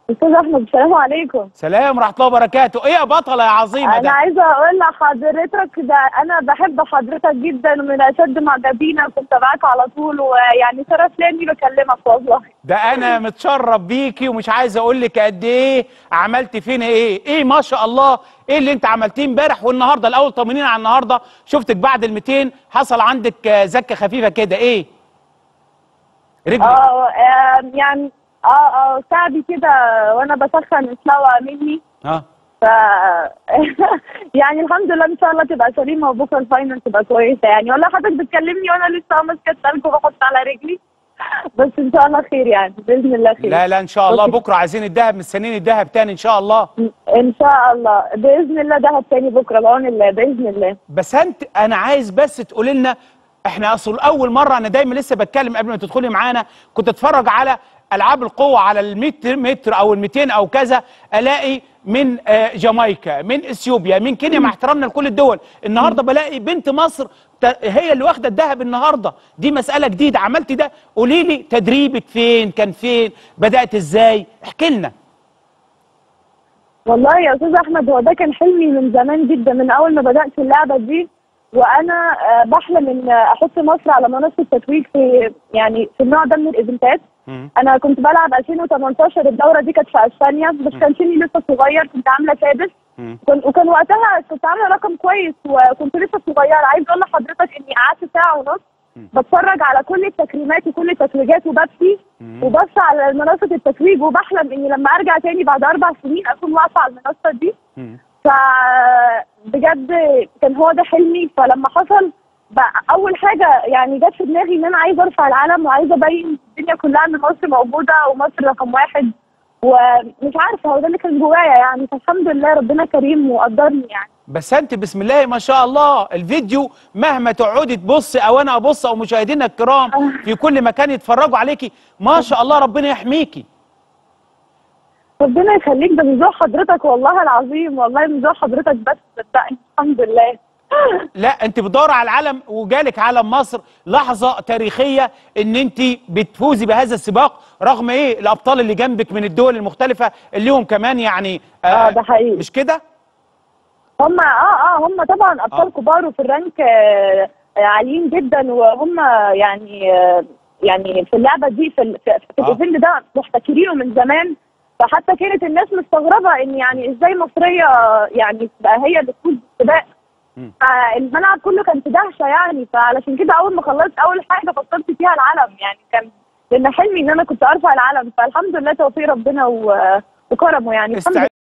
استاذ احمد السلام عليكم سلام ورحمه الله وبركاته ايه يا بطله يا عظيمه انا ده عايزه اقول لحضرتك ده انا بحب حضرتك جدا ومن اشد معجبينك كنت معاك على طول ويعني شرف لي اني بكلمك والله ده انا متشرف بيكي ومش عايز اقول لك قد ايه عملت فينا ايه ايه ما شاء الله ايه اللي انت عملتيه امبارح والنهارده الاول طمنينا على النهارده شفتك بعد ال 200 حصل عندك آه، زكه خفيفه كده ايه رجلك اه آم، يعني اه اه ساعدي كده وانا بسخن اتلوى مني اه ف يعني الحمد لله ان شاء الله تبقى سليمه وبكره الفاينل تبقى كويسه يعني والله حضرتك بتكلمني وانا لسه ماسكه التلج وبحط على رجلي بس ان شاء الله خير يعني باذن الله خير لا لا ان شاء الله أوكي. بكره عايزين الذهب مستنيين الذهب تاني ان شاء الله ان شاء الله باذن الله دهب تاني بكره بعون الله باذن الله بس انت انا عايز بس تقولي لنا احنا اصل اول مره انا دايما لسه بتكلم قبل ما تدخلي معانا كنت اتفرج على العاب القوه على ال 100 متر او ال 200 او كذا الاقي من آه، جامايكا من اثيوبيا من كينيا مع احترامنا لكل الدول النهارده بلاقي بنت مصر ت- هي اللي واخده الذهب النهارده دي مساله جديده عملتي ده قولي لي تدريبك فين كان فين بدات ازاي احكي لنا والله يا استاذ احمد هو ده كان حلمي من زمان جدا من اول ما بدات اللعبه دي وانا آه، بحلم ان احط مصر على منصه التتويج في يعني في النوع ده من الايفنتات مم. انا كنت بلعب 2018 الدوره دي كانت في اسبانيا بس كان سني لسه صغير كنت عامله سادس مم. كن- وكان وقتها كنت عامله رقم كويس وكنت لسه صغيره عايز اقول لحضرتك اني قعدت ساعه ونص بتفرج على كل التكريمات وكل التتويجات وببكي وبص على منصه التتويج وبحلم اني لما ارجع تاني بعد اربع سنين اكون واقفه على المنصه دي مم. ف بجد كان هو ده حلمي فلما حصل بقى اول حاجه يعني جت في دماغي ان انا عايزه ارفع العلم وعايزه ابين الدنيا كلها ان مصر موجوده ومصر رقم واحد ومش عارفه هو ده اللي كان جوايا يعني فالحمد لله ربنا كريم وقدرني يعني بس انت بسم الله ما شاء الله الفيديو مهما تقعدي تبصي او انا ابص او مشاهدينا الكرام في كل مكان يتفرجوا عليكي ما شاء الله ربنا يحميكي ربنا يخليك ده من ذوق حضرتك والله العظيم والله من ذوق حضرتك بس صدقني الحمد لله لا انت بتدور على العلم وجالك علم مصر لحظه تاريخيه ان انت بتفوزي بهذا السباق رغم ايه الابطال اللي جنبك من الدول المختلفه اللي هم كمان يعني اه ده حقيقي مش كده هم اه اه هم طبعا ابطال آه. كبار وفي الرانك آه آه، عاليين جدا وهم يعني آه يعني في اللعبه دي في ال- في, في آه. الايفنت ده محتكرينه من زمان فحتى كانت الناس مستغربه ان يعني ازاي مصريه يعني تبقى هي اللي تفوز بالسباق مم. آه، الملعب كله كان في دهشه يعني فعلشان كده اول ما خلصت اول حاجه فكرت فيها العلم يعني كان لان حلمي ان انا كنت ارفع العلم فالحمد لله توفيق ربنا و- وكرمه يعني الحمد استع...